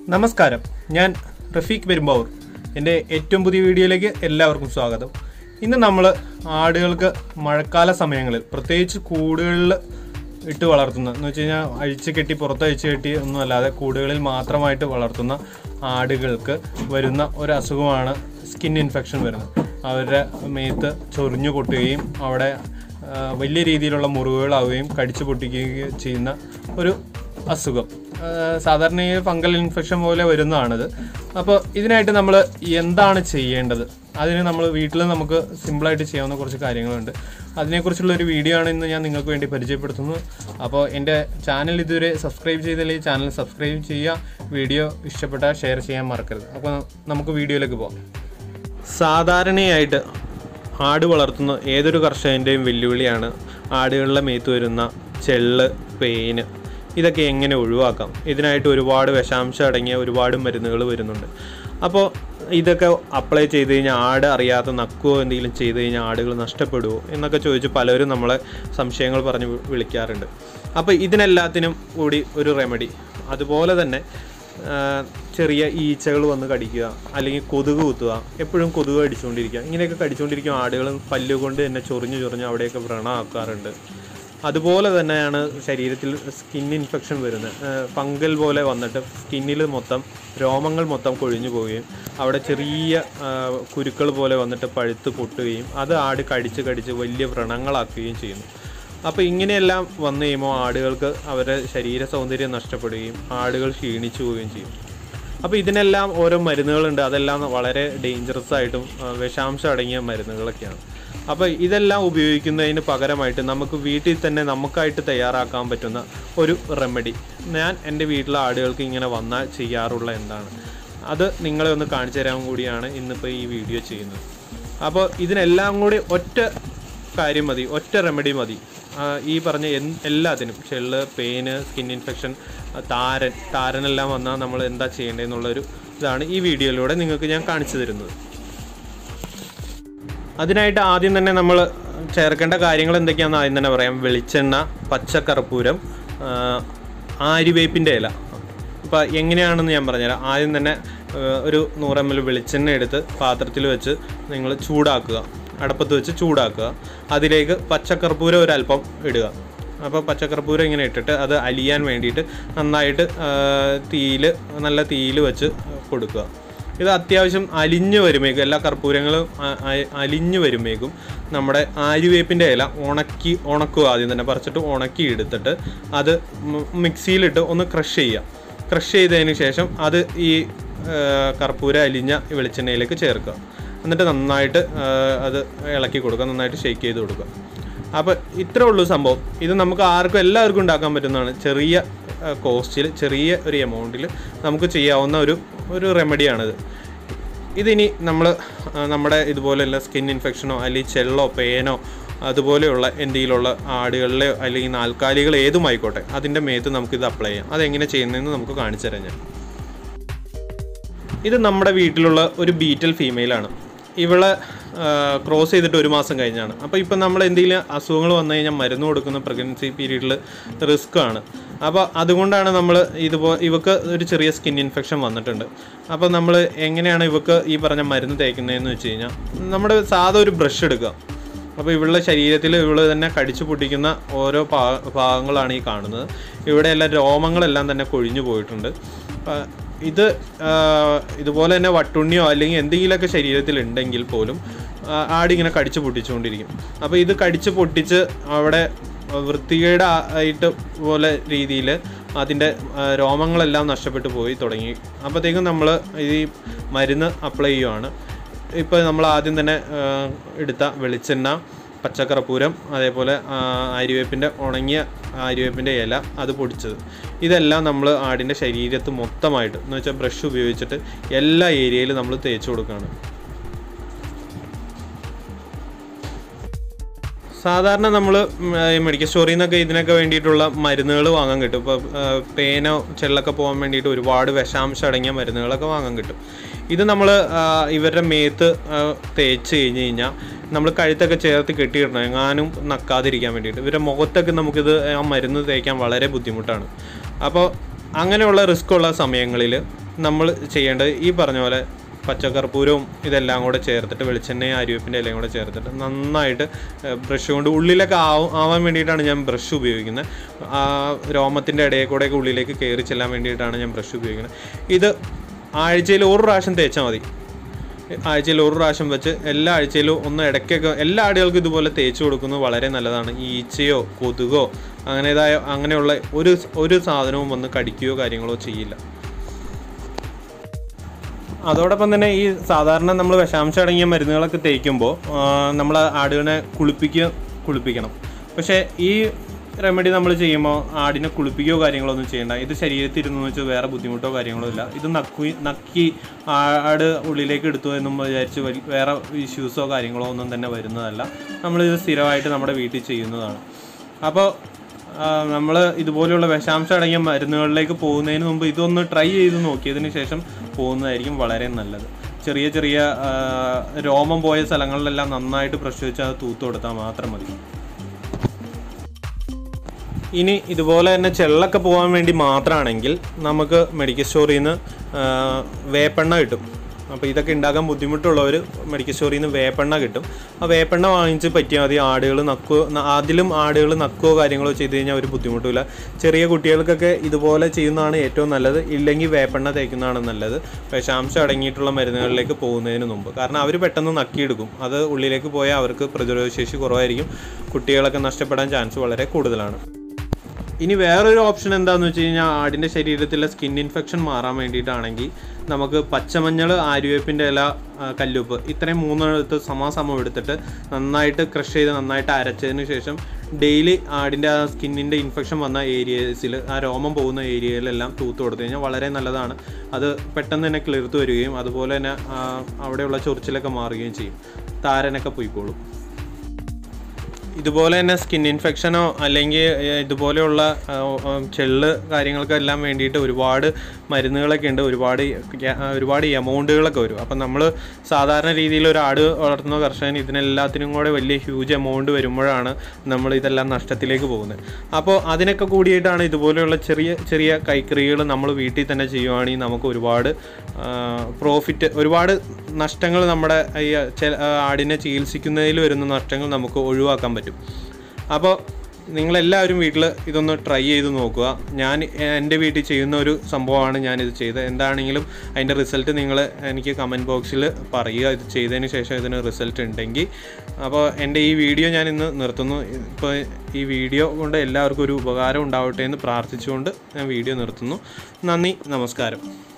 നമസ്കാരം ഞാൻ റഫീഖ് പെരുമ്പാവൂർ എൻ്റെ ഏറ്റവും പുതിയ വീഡിയോയിലേക്ക് എല്ലാവർക്കും സ്വാഗതം ഇന്ന് നമ്മൾ ആടുകൾക്ക് മഴക്കാല സമയങ്ങളിൽ പ്രത്യേകിച്ച് കൂടുകളിൽ ഇട്ട് വളർത്തുന്ന എന്ന് വെച്ച് കഴിഞ്ഞാൽ അഴിച്ച് കെട്ടി പുറത്ത് അഴിച്ച് കെട്ടി ഒന്നും അല്ലാതെ കൂടുകളിൽ മാത്രമായിട്ട് വളർത്തുന്ന ആടുകൾക്ക് വരുന്ന ഒരു അസുഖമാണ് സ്കിൻ ഇൻഫെക്ഷൻ വരുന്നത് അവരുടെ മേത്ത് ചൊറിഞ്ഞു പൊട്ടുകയും അവിടെ ആ, വലിയ രീതിയിലുള്ള മുറിവുകളാവുകയും കടിച്ചു പൊട്ടിക്കുകയും ചെയ്യുന്ന ഒരു അസുഖം ആ, സാധാരണ ഈ ഫംഗൽ ഇൻഫെക്ഷൻ പോലെ വരുന്നതാണിത് അപ്പോൾ ഇതിനായിട്ട് നമ്മൾ എന്താണ് ചെയ്യേണ്ടത് അതിന് നമ്മൾ വീട്ടിൽ നമുക്ക് സിമ്പിളായിട്ട് ചെയ്യാവുന്ന കുറച്ച് കാര്യങ്ങളുണ്ട് അതിനെക്കുറിച്ചുള്ള ഒരു വീഡിയോ ആണ് ഇന്ന് ഞാൻ നിങ്ങൾക്ക് വേണ്ടി പരിചയപ്പെടുത്തുന്നത് അപ്പോൾ എൻ്റെ ചാനൽ ഇതുവരെ സബ്സ്ക്രൈബ് ചെയ്തില്ലെങ്കിൽ ചാനൽ സബ്സ്ക്രൈബ് ചെയ്യുക വീഡിയോ ഇഷ്ടപ്പെട്ടാൽ ഷെയർ ചെയ്യാൻ മറക്കരുത് അപ്പോൾ നമുക്ക് വീഡിയോയിലേക്ക് പോകാം സാധാരണയായിട്ട് ആട് വളർത്തുന്ന ഏതൊരു കർഷകൻ്റെയും വെല്ലുവിളിയാണ് ആടുകളുടെ മേത്ത് വരുന്ന ചെള്ള് പെയിന് ഇതൊക്കെ എങ്ങനെ ഒഴിവാക്കാം ഇതിനായിട്ട് ഒരുപാട് വിഷാംശം അടങ്ങിയ ഒരുപാട് മരുന്നുകൾ വരുന്നുണ്ട് അപ്പോൾ ഇതൊക്കെ അപ്ലൈ ചെയ്ത് കഴിഞ്ഞാൽ ആട് അറിയാതെ നക്കുവോ എന്തെങ്കിലും ചെയ്ത് കഴിഞ്ഞാൽ ആടുകൾ നഷ്ടപ്പെടുമോ എന്നൊക്കെ ചോദിച്ച് പലരും നമ്മളെ സംശയങ്ങൾ പറഞ്ഞ് വി- വിളിക്കാറുണ്ട് അപ്പോൾ ഇതിനെല്ലാത്തിനും കൂടി ഒരു റെമഡി അതുപോലെ തന്നെ ആ, ചെറിയ ഈച്ചകൾ വന്ന് കടിക്കുക അല്ലെങ്കിൽ കൊതുക് കുത്തുക എപ്പോഴും കൊതുക് കടിച്ചുകൊണ്ടിരിക്കുക ഇങ്ങനെയൊക്കെ കടിച്ചുകൊണ്ടിരിക്കും ആടുകൾ പല്ലുകൊണ്ട് തന്നെ ചൊറിഞ്ഞ് ചൊറിഞ്ഞ് അവിടെയൊക്കെ വ്രണമാക്കാറുണ്ട് അതുപോലെ തന്നെയാണ് ശരീരത്തിൽ സ്കിൻ ഇൻഫെക്ഷൻ വരുന്നത് ഫംഗൽ പോലെ വന്നിട്ട് സ്കിന്നിൽ മൊത്തം രോമങ്ങൾ മൊത്തം കൊഴിഞ്ഞു പോവുകയും അവിടെ ചെറിയ കുരുക്കൾ പോലെ വന്നിട്ട് പഴുത്ത് പൊട്ടുകയും അത് ആട് കടിച്ച് കടിച്ച് വലിയ വ്രണങ്ങളാക്കുകയും ചെയ്യുന്നു അപ്പോൾ ഇങ്ങനെയെല്ലാം വന്നു കഴിയുമ്പോൾ ആടുകൾക്ക് അവരുടെ ശരീര സൗന്ദര്യം നഷ്ടപ്പെടുകയും ആടുകൾ ക്ഷീണിച്ചു പോവുകയും ചെയ്യും അപ്പോൾ ഇതിനെല്ലാം ഓരോ മരുന്നുകളുണ്ട് അതെല്ലാം വളരെ ഡേഞ്ചറസ് ആയിട്ടും ആ, വിഷാംശം അടങ്ങിയ മരുന്നുകളൊക്കെയാണ് അപ്പോൾ ഇതെല്ലാം ഉപയോഗിക്കുന്നതിന് പകരമായിട്ട് നമുക്ക് വീട്ടിൽ തന്നെ നമുക്കായിട്ട് തയ്യാറാക്കാൻ പറ്റുന്ന ഒരു റെമഡി ഞാൻ എൻ്റെ വീട്ടിലെ ആടുകൾക്ക് ഇങ്ങനെ വന്നാൽ ചെയ്യാറുള്ള എന്താണ് അത് നിങ്ങളെ ഒന്ന് കാണിച്ചു തരാൻ കൂടിയാണ് ഇന്നിപ്പോൾ ഈ വീഡിയോ ചെയ്യുന്നത് അപ്പോൾ ഇതിനെല്ലാം കൂടി ഒറ്റ കാര്യം മതി ഒറ്റ റെമഡി മതി ആ, ഈ പറഞ്ഞ എൻ- എല്ലാത്തിനും ചെള്ള് പെയിന് സ്കിൻ ഇൻഫെക്ഷൻ ആ, താരൻ താരനെല്ലാം വന്നാൽ നമ്മൾ എന്താ ചെയ്യേണ്ടതെന്നുള്ളൊരു ഇതാണ് ഈ വീഡിയോയിലൂടെ നിങ്ങൾക്ക് ഞാൻ കാണിച്ചു തരുന്നത് അതിനായിട്ട് ആദ്യം തന്നെ നമ്മൾ ചേർക്കേണ്ട കാര്യങ്ങൾ എന്തൊക്കെയാണെന്ന് ആദ്യം തന്നെ പറയാം വെളിച്ചെണ്ണ പച്ചക്കർപ്പൂരം ആ, ആര്യവേപ്പിൻ്റെ ഇല അപ്പോൾ എങ്ങനെയാണെന്ന് ഞാൻ പറഞ്ഞുതരാം ആദ്യം തന്നെ ആ, ഒരു നൂറ് എം എൽ വെളിച്ചെണ്ണ എടുത്ത് പാത്രത്തിൽ വെച്ച് നിങ്ങൾ ചൂടാക്കുക അടപ്പത്ത് വെച്ച് ചൂടാക്കുക അതിലേക്ക് പച്ചക്കർപ്പൂരം ഒരല്പം ഇടുക അപ്പോൾ പച്ചക്കർപ്പൂരം ഇങ്ങനെ ഇട്ടിട്ട് അത് അലിയാൻ വേണ്ടിയിട്ട് നന്നായിട്ട് തീയിൽ നല്ല തീയിൽ വെച്ച് കൊടുക്കുക ഇത് അത്യാവശ്യം അലിഞ്ഞു വരുമ്പോഴേക്കും എല്ലാ കർപ്പൂരങ്ങളും അ- അ- അലിഞ്ഞു വരുമ്പോഴേക്കും നമ്മുടെ ആര്യവേപ്പിൻ്റെ ഇല ഉണക്കി ഉണക്കുക ആദ്യം തന്നെ പറിച്ചിട്ട് ഉണക്കി എടുത്തിട്ട് അത് മ- മിക്സിയിലിട്ട് ഒന്ന് ക്രഷ് ചെയ്യുക ക്രഷ് ചെയ്തതിന് ശേഷം അത് ഈ ആ, കർപ്പൂര അലിഞ്ഞ വെളിച്ചെണ്ണയിലേക്ക് ചേർക്കുക എന്നിട്ട് നന്നായിട്ട് ആ, അത് ഇളക്കി കൊടുക്കുക നന്നായിട്ട് ഷെയ്ക്ക് ചെയ്ത് കൊടുക്കുക അപ്പോൾ ഇത്രേ ഉള്ളൂ സംഭവം ഇത് നമുക്ക് ആർക്കും എല്ലാവർക്കും ഉണ്ടാക്കാൻ പറ്റുന്നതാണ് ചെറിയ കോസ്റ്റിൽ ചെറിയ ഒരു എമൗണ്ടിൽ നമുക്ക് ചെയ്യാവുന്ന ഒരു ഒരു റെമഡിയാണിത് ഇതിനി നമ്മൾ നമ്മുടെ ഇതുപോലെയുള്ള സ്കിൻ ഇൻഫെക്ഷനോ അല്ലെങ്കിൽ ചെള്ളോ പേനോ അതുപോലെയുള്ള എന്തെങ്കിലുമുള്ള ആടുകളിലെയോ അല്ലെങ്കിൽ നാൽക്കാലികൾ ഏതുമായിക്കോട്ടെ അതിൻ്റെ മേത്ത് നമുക്കിത് അപ്ലൈ ചെയ്യാം അതെങ്ങനെ ചെയ്യുന്നതെന്ന് നമുക്ക് കാണിച്ചു തരാം ഞാൻ ഇത് നമ്മുടെ വീട്ടിലുള്ള ഒരു ബീറ്റൽ ഫീമെയിലാണ് ഇവളെ ക്രോസ് ചെയ്തിട്ട് ഒരു മാസം കഴിഞ്ഞാണ് അപ്പോൾ ഇപ്പം നമ്മൾ എന്തെങ്കിലും അസുഖങ്ങൾ വന്നു കഴിഞ്ഞാൽ മരുന്ന് കൊടുക്കുന്ന പ്രഗ്നൻസി പീരീഡിൽ റിസ്ക് ആണ് അപ്പോൾ അതുകൊണ്ടാണ് നമ്മൾ ഇതുപോ ഇവക്ക് ഒരു ചെറിയ സ്കിൻ ഇൻഫെക്ഷൻ വന്നിട്ടുണ്ട് അപ്പോൾ നമ്മൾ എങ്ങനെയാണ് ഇവക്ക് ഈ പറഞ്ഞ മരുന്ന് തേക്കുന്നതെന്ന് വെച്ച് കഴിഞ്ഞാൽ നമ്മുടെ സാധാ ഒരു ബ്രഷ് എടുക്കുക അപ്പോൾ ഇവളുടെ ശരീരത്തിൽ ഇവള് തന്നെ കടിച്ചു പൊട്ടിക്കുന്ന ഓരോ ഭാ ഭാഗങ്ങളാണ് ഈ കാണുന്നത് ഇവിടെ എല്ലാം രോമങ്ങളെല്ലാം തന്നെ കൊഴിഞ്ഞു പോയിട്ടുണ്ട് ആ, ഇത് ആ, ഇതുപോലെ തന്നെ വട്ടുണ്ണിയോ അല്ലെങ്കിൽ എന്തെങ്കിലുമൊക്കെ ശരീരത്തിൽ ഉണ്ടെങ്കിൽ പോലും ആ, ആടിങ്ങനെ കടിച്ചു പൊട്ടിച്ചുകൊണ്ടിരിക്കും അപ്പോൾ ഇത് കടിച്ച് പൊട്ടിച്ച് അവിടെ വൃത്തികേട് ആ- ആയിട്ട് പോലെ രീതിയിൽ അതിൻ്റെ ആ, രോമങ്ങളെല്ലാം നഷ്ടപ്പെട്ടു പോയി തുടങ്ങി അപ്പോഴത്തേക്കും നമ്മൾ ഈ മരുന്ന് അപ്ലൈ ചെയ്യുവാണ് ഇപ്പോൾ നമ്മൾ ആദ്യം തന്നെ ആ, എടുത്ത വെളിച്ചെണ്ണ പച്ചക്കർപ്പൂരം അതേപോലെ ആ, ആര്യവേപ്പിൻ്റെ ഉണങ്ങിയ ആര്യവേപ്പിൻ്റെ ഇല അത് പൊടിച്ചത് ഇതെല്ലാം നമ്മൾ ആടിൻ്റെ ശരീരത്ത് മൊത്തമായിട്ട് എന്ന് വെച്ചാൽ ബ്രഷ് ഉപയോഗിച്ചിട്ട് എല്ലാ ഏരിയയിലും നമ്മൾ തേച്ച് കൊടുക്കുകയാണ് സാധാരണ നമ്മൾ മെഡിക്കൽ സ്റ്റോറിൽ നിന്നൊക്കെ ഇതിനൊക്കെ വേണ്ടിയിട്ടുള്ള മരുന്നുകൾ വാങ്ങാൻ കിട്ടും ഇപ്പോൾ പേനോ ചെള്ളൊക്കെ പോകാൻ വേണ്ടിയിട്ട് ഒരുപാട് വിഷാംശം അടങ്ങിയ മരുന്നുകളൊക്കെ വാങ്ങാൻ കിട്ടും ഇത് നമ്മൾ ഇവരുടെ മേത്ത് ആ, തേച്ച് കഴിഞ്ഞ് കഴിഞ്ഞാൽ നമ്മൾ കഴുത്തൊക്കെ ചേർത്ത് കെട്ടിയിടണം എങ്ങാനും നക്കാതിരിക്കാൻ വേണ്ടിയിട്ട് ഇവരുടെ മുഖത്തൊക്കെ നമുക്കിത് ആ മരുന്ന് തേക്കാൻ വളരെ ബുദ്ധിമുട്ടാണ് അപ്പോൾ അങ്ങനെയുള്ള റിസ്ക് ഉള്ള സമയങ്ങളിൽ നമ്മൾ ചെയ്യേണ്ടത് ഈ പറഞ്ഞ പോലെ പച്ചക്കർപ്പൂരവും ഇതെല്ലാം കൂടെ ചേർത്തിട്ട് വെളിച്ചെണ്ണയും അരിവേപ്പിൻ്റെ എല്ലാം കൂടെ ചേർത്തിട്ട് നന്നായിട്ട് ബ്രഷ് കൊണ്ട് ഉള്ളിലൊക്കെ ആവും ആവാൻ വേണ്ടിയിട്ടാണ് ഞാൻ ബ്രഷ് ഉപയോഗിക്കുന്നത് ആ രോമത്തിൻ്റെ ഇടയിൽ കൂടെയൊക്കെ ഉള്ളിലേക്ക് കയറി ചെല്ലാൻ വേണ്ടിയിട്ടാണ് ഞാൻ ബ്രഷ് ഉപയോഗിക്കുന്നത് ഇത് ആഴ്ചയിൽ ഒരു പ്രാവശ്യം തേച്ചാൽ മതി ആഴ്ചയിൽ ഒരു പ്രാവശ്യം വെച്ച് എല്ലാ ആഴ്ചയിലും ഒന്ന് ഇടയ്ക്കൊക്കെ എല്ലാ ആടുകൾക്കും ഇതുപോലെ തേച്ച് കൊടുക്കുന്നത് വളരെ നല്ലതാണ് ഈ ഈച്ചയോ കൊതുകോ അങ്ങനേതായ അങ്ങനെയുള്ള ഒരു ഒരു സാധനവും വന്ന് കടിക്കുകയോ കാര്യങ്ങളോ ചെയ്യില്ല അതോടൊപ്പം തന്നെ ഈ സാധാരണ നമ്മൾ വിഷാംശം അടങ്ങിയ മരുന്നുകളൊക്കെ തേക്കുമ്പോൾ നമ്മൾ ആടുകളെ കുളിപ്പിക്കുക കുളിപ്പിക്കണം പക്ഷേ ഈ റെമഡി നമ്മൾ ചെയ്യുമ്പോൾ ആടിനെ കുളിപ്പിക്കുകയോ കാര്യങ്ങളോ ഒന്നും ചെയ്യേണ്ട ഇത് ശരീരത്തിൽ ഇരുന്നു വെച്ച് വേറെ ബുദ്ധിമുട്ടോ കാര്യങ്ങളോ ഇല്ല ഇത് നക്കി നക്കി ആട് ഉള്ളിലേക്ക് എടുത്തു എന്നും വിചാരിച്ച് വലി- വേറെ ഇഷ്യൂസോ കാര്യങ്ങളോ ഒന്നും തന്നെ വരുന്നതല്ല നമ്മളിത് സ്ഥിരമായിട്ട് നമ്മുടെ വീട്ടിൽ ചെയ്യുന്നതാണ് അപ്പോൾ നമ്മൾ ഇതുപോലെയുള്ള വിഷാംശം അടങ്ങിയ മരുന്നുകളിലേക്ക് പോകുന്നതിന് മുമ്പ് ഇതൊന്ന് ട്രൈ ചെയ്ത് നോക്കിയതിന് ശേഷം പോകുന്നതായിരിക്കും വളരെ നല്ലത് ചെറിയ ചെറിയ ആ, രോമം പോയ സ്ഥലങ്ങളിലെല്ലാം നന്നായിട്ട് ബ്രഷ് വെച്ച് അത് തൂത്ത് കൊടുത്താൽ മാത്രം മതി ഇനി ഇതുപോലെ തന്നെ ചെള്ളൊക്കെ പോകാൻ വേണ്ടി മാത്രമാണെങ്കിൽ നമുക്ക് മെഡിക്കൽ സ്റ്റോറിൽ നിന്ന് ആ, വേപ്പെണ്ണ കിട്ടും അപ്പോൾ ഇതൊക്കെ ഉണ്ടാക്കാൻ ബുദ്ധിമുട്ടുള്ളവർ മെഡിക്കൽ സ്റ്റോറിൽ നിന്ന് വേപ്പെണ്ണ കിട്ടും ആ വേപ്പെണ്ണ വാങ്ങിച്ച് പറ്റിയാൽ മതി ആടുകൾ നക്കുകയോ ന- അതിലും ആടുകൾ നക്കുകയോ കാര്യങ്ങളോ ചെയ്ത് കഴിഞ്ഞാൽ ഒരു ബുദ്ധിമുട്ടില്ല ചെറിയ കുട്ടികൾക്കൊക്കെ ഇതുപോലെ ചെയ്യുന്നതാണ് ഏറ്റവും നല്ലത് ഇല്ലെങ്കിൽ വേപ്പെണ്ണ തേക്കുന്നതാണ് നല്ലത് വിഷാംശം അടങ്ങിയിട്ടുള്ള മരുന്നുകളിലേക്ക് പോകുന്നതിന് മുമ്പ് കാരണം അവർ പെട്ടെന്ന് നക്കിയെടുക്കും അത് ഉള്ളിലേക്ക് പോയാൽ അവർക്ക് പ്രതിരോധശേഷി കുറവായിരിക്കും കുട്ടികളൊക്കെ നഷ്ടപ്പെടാൻ ചാൻസ് വളരെ കൂടുതലാണ് ഇനി വേറൊരു ഓപ്ഷൻ എന്താണെന്ന് വെച്ച് കഴിഞ്ഞാൽ ആടിൻ്റെ ശരീരത്തിലെ സ്കിൻ ഇൻഫെക്ഷൻ മാറാൻ വേണ്ടിയിട്ടാണെങ്കിൽ നമുക്ക് പച്ചമഞ്ഞൾ ആര്യവേപ്പിൻ്റെ ഇല ആ, കല്ലുപ്പ് ഇത്രയും മൂന്നെടുത്ത് സമാസമം എടുത്തിട്ട് നന്നായിട്ട് ക്രഷ് ചെയ്ത് നന്നായിട്ട് അരച്ചതിന് ശേഷം ഡെയിലി ആടിൻ്റെ ആ സ്കിന്നിൻ്റെ ഇൻഫെക്ഷൻ വന്ന ഏരിയസിൽ ആ രോമം പോകുന്ന ഏരിയയിലെല്ലാം തൂത്ത് കൊടുത്തു കഴിഞ്ഞാൽ വളരെ നല്ലതാണ് അത് പെട്ടെന്ന് തന്നെ കിളിർത്ത് വരികയും അതുപോലെ തന്നെ ആ, അവിടെയുള്ള ചൊറിച്ചിലൊക്കെ മാറുകയും ചെയ്യും താരനൊക്കെ പോയിക്കോളും ഇതുപോലെ തന്നെ സ്കിൻ ഇൻഫെക്ഷനോ അല്ലെങ്കിൽ ഏഹ്, ഇതുപോലെയുള്ള ആ, ഉം, ചെള്ള് കാര്യങ്ങൾക്കെല്ലാം വേണ്ടിയിട്ട് ഒരുപാട് മരുന്നുകളൊക്കെ ഉണ്ട് ഒരുപാട് യ- ഒരുപാട് എമൗണ്ടുകളൊക്കെ വരും അപ്പം നമ്മൾ സാധാരണ രീതിയിൽ ഒരു ആട് വളർത്തുന്ന കർഷകൻ ഇതിനെല്ലാത്തിനും കൂടെ വലിയ ഹ്യൂജ് എമൗണ്ട് വരുമ്പോഴാണ് നമ്മൾ ഇതെല്ലാം നഷ്ടത്തിലേക്ക് പോകുന്നത് അപ്പോൾ അതിനൊക്കെ കൂടിയിട്ടാണ് ഇതുപോലെയുള്ള ചെറിയ ചെറിയ കൈക്കറികൾ നമ്മൾ വീട്ടിൽ തന്നെ ചെയ്യുവാണെങ്കിൽ നമുക്ക് ഒരുപാട് പ്രോഫിറ്റ് ഒരുപാട് നഷ്ടങ്ങൾ നമ്മുടെ ഈ ചെ- ആ, ആടിനെ ചികിത്സിക്കുന്നതിൽ വരുന്ന നഷ്ടങ്ങൾ നമുക്ക് ഒഴിവാക്കാൻ പറ്റും അപ്പോൾ നിങ്ങളെല്ലാവരും വീട്ടിൽ ഇതൊന്ന് ട്രൈ ചെയ്ത് നോക്കുക ഞാൻ എൻ്റെ വീട്ടിൽ ചെയ്യുന്ന ഒരു സംഭവമാണ് ഞാനിത് ചെയ്തത് എന്താണെങ്കിലും അതിൻ്റെ റിസൾട്ട് നിങ്ങൾ എനിക്ക് കമൻറ്റ് ബോക്സിൽ പറയുക ഇത് ചെയ്തതിന് ശേഷം ഇതിന് റിസൾട്ട് ഉണ്ടെങ്കിൽ അപ്പോൾ എൻ്റെ ഈ വീഡിയോ ഞാൻ ഇന്ന് നിർത്തുന്നു ഇപ്പോൾ ഈ വീഡിയോ കൊണ്ട് എല്ലാവർക്കും ഒരു ഉപകാരം ഉണ്ടാവട്ടെ എന്ന് പ്രാർത്ഥിച്ചുകൊണ്ട് ഞാൻ വീഡിയോ നിർത്തുന്നു നന്ദി നമസ്കാരം